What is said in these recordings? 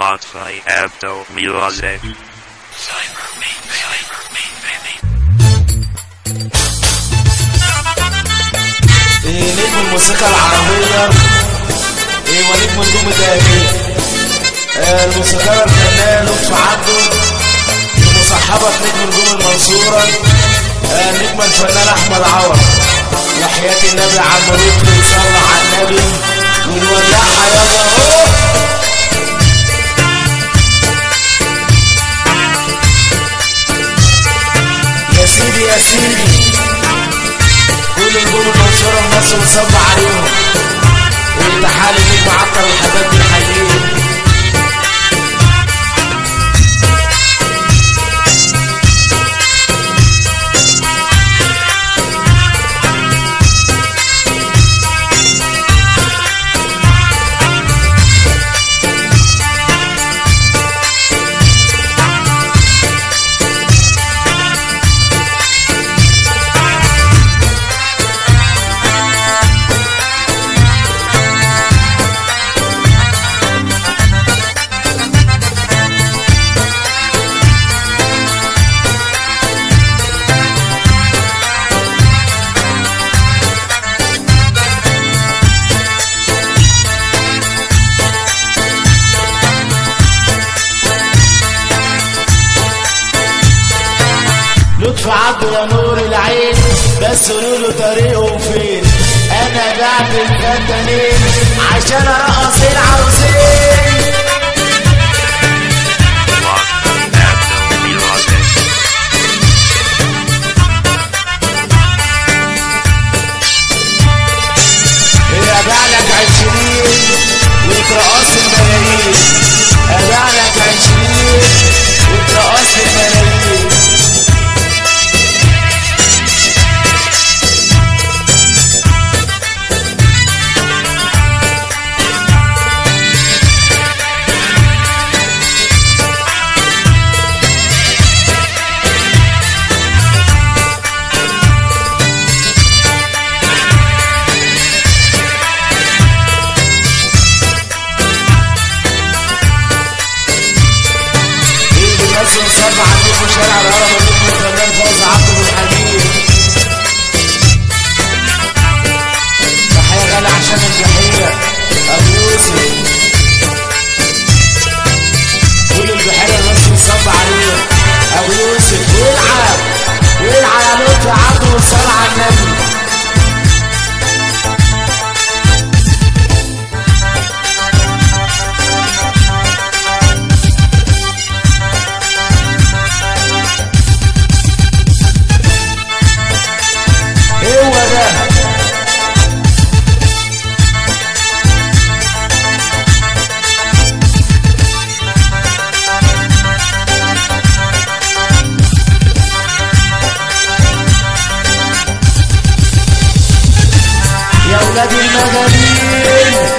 Spotify Abdo Music. إيه نجم الموسيقى العربية إيه ونجم نجوم الدهبية آه الموسيقار الفنان لطفي عبده مصاحبة نجم نجوم المنصورة آه نجم الفنان أحمد عوض وحياة النبي عم لطفي صلى على النبي ونولعها يلا أهو يا سيدي يا سيدي كل نجوم المنصورة مصر وصب عليهم والتحالي ليك معطر الحباب بنحييهم لطفي عبده يا نور العين بس قولوا طريقه فين انا بعت الفتنين عشان ارقص العروسين Abdo Music. ابيع لك عشرين وترقص الملايين ابيع لك عشرين وترقص الملايين ايد الناس وصب عندكم شارع الهرم عندكم الفنان فوز عبد الحميد تحية غالية عشان البحيرة ابو يوسف كل البحيرة الناس وصب عليه ابو يوسف والعب والعب يا لطفي عبده والصلاة على النبي هو ده يا ولاد المجانين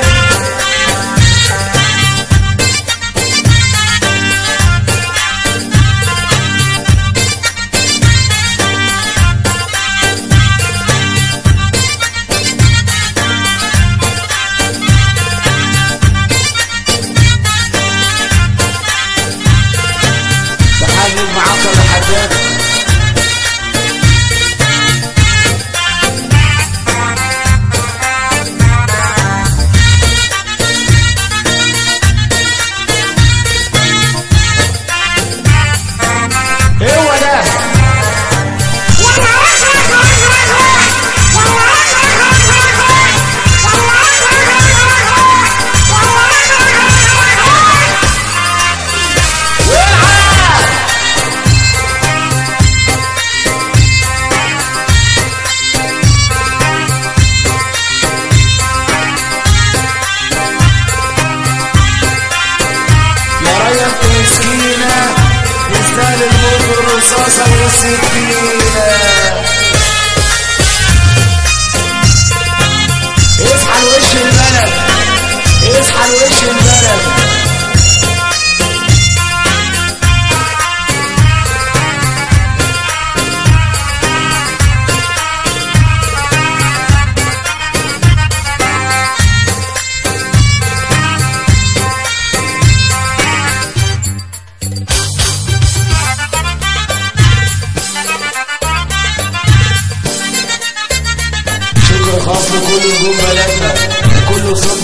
تحلل معطل الحداد هو ده والعب يا رايا انت مسكينة تستاهل الموت والرصاصة والسكينة اصحى لوش البلد اصحى لوش البلد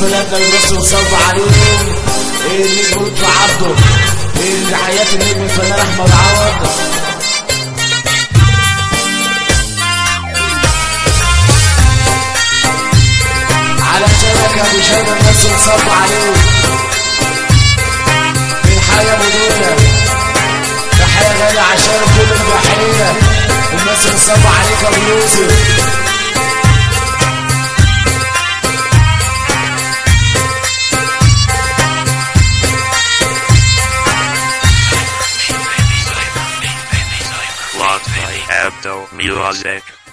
بلادنا بنص وصب عليهم إيه النجم لطفي عبده إيه تحيات النجم الفنان احمد عوض على شبكة ابو شيبة الناس وصب عليه في الحياة بدونة تحية غالية عشان كل الضحية الناس اللي صب عليك يا ابو يوسف Lotfi Abdo Music.